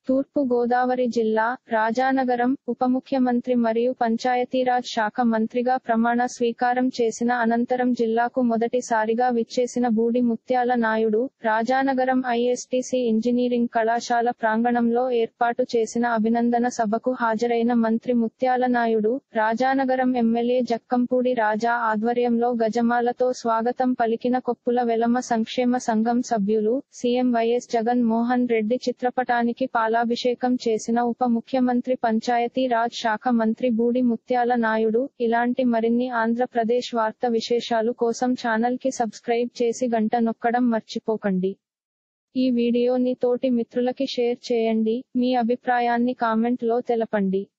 తూర్పు గోదావరి జిల్లా రాజానగరం ఉప ముఖ్యమంత్రి మరియు పంచాయతీరాజ్ శాఖ మంత్రిగా ప్రమాణ స్వీకారం చేసిన అనంతరం జిల్లాకు మొదటిసారిగా విచ్చేసిన బూడి ముత్యాల నాయుడు రాజానగరం ఐఎస్టీసీ ఇంజనీరింగ్ కళాశాల ప్రాంగణంలో ఏర్పాటు చేసిన అభినందన సభకు హాజరైన మంత్రి ముత్యాల నాయుడు రాజానగరం ఎమ్మెల్యే జక్కంపూడి రాజా ఆధ్వర్యంలో గజమాలతో స్వాగతం పలికిన కొప్పుల వెలమ సంక్షేమ సంఘం సభ్యులు సీఎం వైఎస్ జగన్ మోహన్ రెడ్డి చిత్రపటానికి పాలాభిషేకం చేసిన ఉప ముఖ్యమంత్రి పంచాయతీ రాజ్ శాఖ మంత్రి బూడి ముత్యాల నాయుడు ఇలాంటి మరిన్ని ఆంధ్రప్రదేశ్ వార్త విశేషాలు కోసం ఛానల్ కి సబ్స్క్రైబ్ చేసి గంట నొక్కడం మర్చిపోకండి ఈ వీడియోని తోటి మిత్రులకి షేర్ చేయండి మీ అభిప్రాయాన్ని కామెంట్ లో తెలపండి